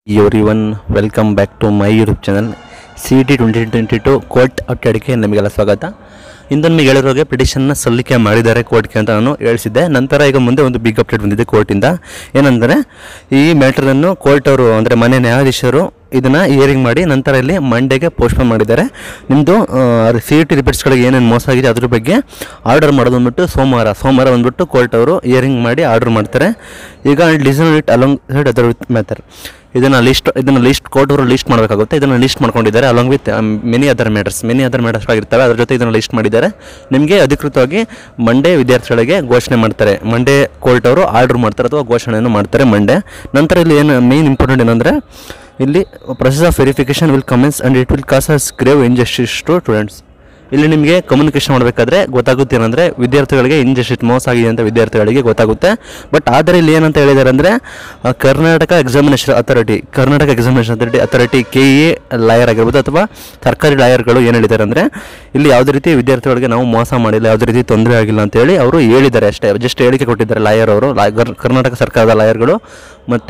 every everyone welcome back to my YouTube channel C T twenty twenty two court ಅಡ್ಡಾಡಿಕೆ ನಿಮಗೆಲ್ಲ ಸ್ವಾಗತ ಇಂದು ನಿಮಗೆ ಹೇಳಿರೋಗೆ ಪಿಟಿಷನ್ನ ಸಲ್ಲಿಕೆ ಮಾಡಿದ್ದಾರೆ ಕೋರ್ಟ್ಗೆ ಅಂತ ನಾನು ಹೇಳಿಸಿದ್ದೆ ನಂತರ ಈಗ ಮುಂದೆ ಒಂದು ಬಿಗ್ ಅಪ್ಡೇಟ್ ಬಂದಿದೆ ಕೋರ್ಟಿಂದ ಏನಂದರೆ ಈ ಮ್ಯಾಟ್ರನ್ನು ಕೋರ್ಟ್ ಅವರು ಅಂದರೆ ಮನೆ ನ್ಯಾಯಾಧೀಶರು ಇದನ್ನು ಹಿಯರಿಂಗ್ ಮಾಡಿ ನಂತರ ಇಲ್ಲಿ ಮಂಡೇಗೆ ಪೋಸ್ಟ್ಪೋನ್ ಮಾಡಿದ್ದಾರೆ ನಿಮ್ಮದು ಸಿ ಇ ಟಿ ರಿಪೋರ್ಟ್ಸ್ಗಳಿಗೆ ಏನೇನು ಮೋಸ ಆಗಿದೆ ಅದ್ರ ಬಗ್ಗೆ ಆರ್ಡರ್ ಮಾಡೋದು ಬಂದ್ಬಿಟ್ಟು ಸೋಮವಾರ ಸೋಮವಾರ ಬಂದ್ಬಿಟ್ಟು ಕೋರ್ಟ್ ಅವರು ಹಿಯರಿಂಗ್ ಮಾಡಿ ಆರ್ಡರ್ ಮಾಡ್ತಾರೆ ಈಗ design it alongside other with matter ಇದನ್ನು ಲಿಸ್ಟ್ ಇದನ್ನು ಲಿಸ್ಟ್ ಕೋರ್ಟ್ ಅವರು ಲಿಸ್ಟ್ ಮಾಡಬೇಕಾಗುತ್ತೆ ಇದನ್ನು ಲಿಸ್ಟ್ ಮಾಡ್ಕೊಂಡಿದ್ದಾರೆ along with many other matters many other matters ಆಗಿರ್ತವೆ ಅದ್ರ ಜೊತೆ ಇದನ್ನು ಲಿಸ್ಟ್ ಮಾಡಿದ್ದಾರೆ ನಿಮಗೆ ಅಧಿಕೃತವಾಗಿ ಮಂಡೇ ವಿದ್ಯಾರ್ಥಿಗಳಿಗೆ ಘೋಷಣೆ ಮಾಡ್ತಾರೆ ಮಂಡೇ ಕೋರ್ಟ್ ಅವರು ಆರ್ಡರ್ ಮಾಡ್ತಾರೆ ಅಥವಾ ಘೋಷಣೆಯನ್ನು ಮಾಡ್ತಾರೆ ಮಂಡೇ ನಂತರ ಇಲ್ಲಿ ಏನು ಮೇನ್ ಇಂಪಾರ್ಟೆಂಟ್ ಏನಂದರೆ ಇಲ್ಲಿ process of verification will commence and it will cause us grave injustice to students ಇಲ್ಲಿ ನಿಮಗೆ ಕಮ್ಯುನಿಕೇಷನ್ ಮಾಡಬೇಕಾದ್ರೆ ಗೊತ್ತಾಗುತ್ತೆ ಏನಂದರೆ ವಿದ್ಯಾರ್ಥಿಗಳಿಗೆ ಇಂಜಸ್ಟಿಸ್ ಮೋಸ ಆಗಿದೆ ಅಂತ ವಿದ್ಯಾರ್ಥಿಗಳಿಗೆ ಗೊತ್ತಾಗುತ್ತೆ ಬಟ್ ಆದರೆ ಇಲ್ಲಿ ಏನಂತ ಹೇಳಿದ್ದಾರೆ ಅಂದರೆ Karnataka examination authority Karnataka examination authority authority K A lawyer ಆಗಿರ್ಬೋದು ಅಥವಾ ಸರ್ಕಾರಿ ಲಾಯರ್ಗಳು ಏನು ಹೇಳಿದ್ದಾರೆ ಅಂದರೆ ಇಲ್ಲಿ ಯಾವುದೇ ರೀತಿ ವಿದ್ಯಾರ್ಥಿಗಳಿಗೆ ನಾವು ಮೋಸ ಮಾಡಿಲ್ಲ ಯಾವುದೇ ರೀತಿ ತೊಂದರೆ ಆಗಿಲ್ಲ ಅಂತೇಳಿ ಅವರು ಹೇಳಿದ್ದಾರೆ ಅಷ್ಟೇ ಜಸ್ಟ್ ಹೇಳಿಕೆ ಕೊಟ್ಟಿದ್ದಾರೆ ಲಾಯರ್ ಅವರು ಲಾ- ಗರ್- ಕರ್ನಾಟಕ ಸರ್ಕಾರದ ಲಾಯರ್ಗಳು ಮತ್ತು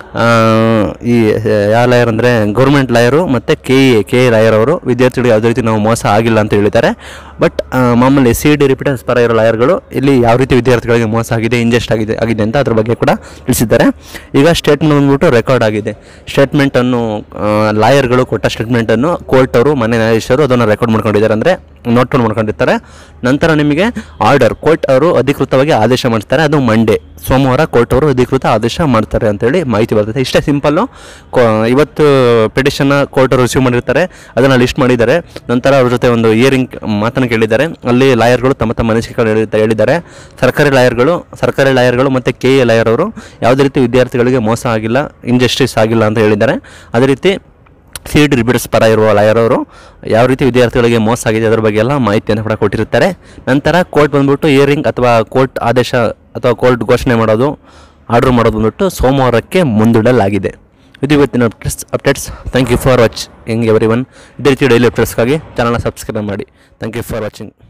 ಈ ಯಾವ ಲಾಯರ್ ಅಂದರೆ ಗೌರ್ಮೆಂಟ್ ಲಾಯರು ಮತ್ತು K A K A lawyer ಅವರು ವಿದ್ಯಾರ್ಥಿಗಳಿಗೆ ಯಾವುದೇ ರೀತಿ ನಾವು ಮೋಸ ಆಗಿಲ್ಲ ಅಂತ ಹೇಳಿದ್ದಾರೆ ಬಟ್ ಮಾಮೂಲಿ ಸಿ ಡಿ ರಿಪೀಟರ್ಸ್ ಪರ ಇರೋ ಲಾಯರ್ಗಳು ಇಲ್ಲಿ ಯಾವ ರೀತಿ ವಿದ್ಯಾರ್ಥಿಗಳಿಗೆ ಮೋಸ ಆಗಿದೆ ಇಂಜೆಸ್ಟ್ ಆಗಿದೆ ಆಗಿದೆ ಅಂತ ಅದ್ರ ಬಗ್ಗೆ ಕೂಡ ತಿಳಿಸಿದ್ದಾರೆ ಈಗ ಸ್ಟೇಟ್ಮೆಂಟ್ ಬಂದ್ಬಿಟ್ಟು ರೆಕಾರ್ಡ್ ಆಗಿದೆ ಸ್ಟೇಟ್ಮೆಂಟನ್ನು ಲಾಯರ್ಗಳು ಕೊಟ್ಟ ಸ್ಟೇಟ್ಮೆಂಟನ್ನು ಕೋರ್ಟ್ ಅವರು ಮನೆ ನ್ಯಾಯಾಧೀಶರು ಅದನ್ನು ರೆಕಾರ್ಡ್ ಮಾಡ್ಕೊಂಡಿದ್ದಾರೆ ಅಂದರೆ ನೋಟ್ ಮಾಡ್ಕೊಂಡಿರ್ತಾರೆ ನಂತರ ನಿಮಗೆ ಆರ್ಡರ್ ಕೋರ್ಟ್ ಅವರು ಅಧಿಕೃತವಾಗಿ ಆದೇಶ ಮಾಡ್ತಾರೆ ಅದು ಮಂಡೇ ಸೋಮವಾರ ಕೋರ್ಟ್ ಅವರು ಅಧಿಕೃತ ಆದೇಶ ಮಾಡ್ತಾರೆ ಅಂತೇಳಿ ಮಾಹಿತಿ ಬರ್ತದೆ ಇಷ್ಟೇ ಸಿಂಪಲ್ಲು ಇವತ್ತು ಪಿಟಿಷನ್ನ ಕೋರ್ಟ್ ಅವರು ರಿಸೀವ್ ಮಾಡಿರ್ತಾರೆ ಅದನ್ನು ಲಿಸ್ಟ್ ಮಾಡಿದ್ದಾರೆ ನಂತರ ಅವ್ರ ಜೊತೆ ಒಂದು ಇಯರಿಂಗ್ ಮಾತನ್ನು ಕೇಳಿದ್ದಾರೆ ಅಲ್ಲಿ ಲಾಯರ್ಗಳು ತಮ್ಮ ತಮ್ಮ ಅನಿಸಿಕೆಗಳು ಹೇಳಿ- ಹೇಳಿದ್ದಾರೆ ಸರ್ಕಾರಿ ಲಾಯರ್ಗಳು ಸರ್ಕಾರಿ ಲಾಯರ್ಗಳು ಮತ್ತು ಕೆ ಎ ಲಾಯರ್ ಅವರು ಯಾವುದೇ ರೀತಿ ವಿದ್ಯಾರ್ಥಿಗಳಿಗೆ ಮೋಸ ಆಗಿಲ್ಲ ಇಂಜಸ್ಟಿಸ್ ಆಗಿಲ್ಲ ಅಂತ ಹೇಳಿದ್ದಾರೆ ಅದೇ ರೀತಿ ಸಿ ಡಿ ರಿಪೀಟರ್ಸ್ ಪರ ಇರುವ ಲಾಯರ್ ಅವರು ಯಾವ ರೀತಿ ವಿದ್ಯಾರ್ಥಿಗಳಿಗೆ ಮೋಸ ಆಗಿದೆ ಅದರ ಬಗ್ಗೆ ಎಲ್ಲ ಮಾಹಿತಿಯನ್ನು ಕೂಡ ಕೊಟ್ಟಿರ್ತಾರೆ ನಂತರ ಕೋರ್ಟ್ ಬಂದ್ಬಿಟ್ಟು ಹಿಯರಿಂಗ್ ಅಥವಾ ಕೋರ್ಟ್ ಆದೇಶ ಅಥವಾ ಕೋರ್ಟ್ ಘೋಷಣೆ ಮಾಡೋದು ಆರ್ಡರ್ ಮಾಡೋದು ಬಂದ್ಬಿಟ್ಟು ಸೋಮವಾರಕ್ಕೆ ಮುಂದೂಡಲಾಗಿದೆ ಇದು ಇವತ್ತಿನ updates updates thank you for watching every one ಇದೇ ರೀತಿ ಡೈಲಿ ಅಪ್ಡೇಟ್ಸ್ಗಾಗಿ ಚಾನಲ್ನ ಸಬ್ಸ್ಕ್ರೈಬ್ ಮಾಡಿ ಥ್ಯಾಂಕ್ ಯು ಫಾರ್ ವಾಚಿಂಗ್